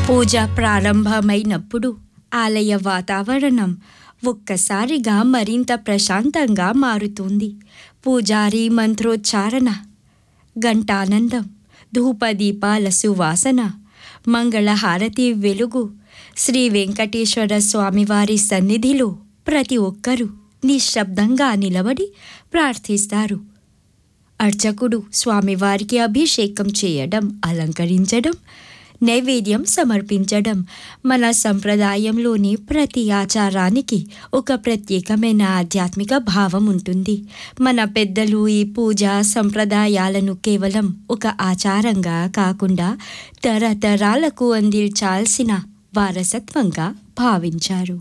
పూజ ప్రారంభమైనప్పుడు ఆలయ వాతావరణం ఒక్కసారిగా మరింత ప్రశాంతంగా మారుతుంది పూజారి మంత్రోచ్చారణ ఘంటానందం ధూపదీపాల సువాసన మంగళహారతి వెలుగు శ్రీ వెంకటేశ్వర స్వామివారి సన్నిధిలో ప్రతి ఒక్కరూ నిశ్శబ్దంగా నిలబడి ప్రార్థిస్తారు అర్చకుడు స్వామివారికి అభిషేకం చేయడం అలంకరించడం నైవేద్యం సమర్పించడం మన సంప్రదాయంలోని ప్రతి ఆచారానికి ఒక ప్రత్యేకమైన ఆధ్యాత్మిక భావం ఉంటుంది మన పెద్దలు ఈ పూజ సంప్రదాయాలను కేవలం ఒక ఆచారంగా కాకుండా తరతరాలకు అందించాల్సిన వారసత్వంగా భావించారు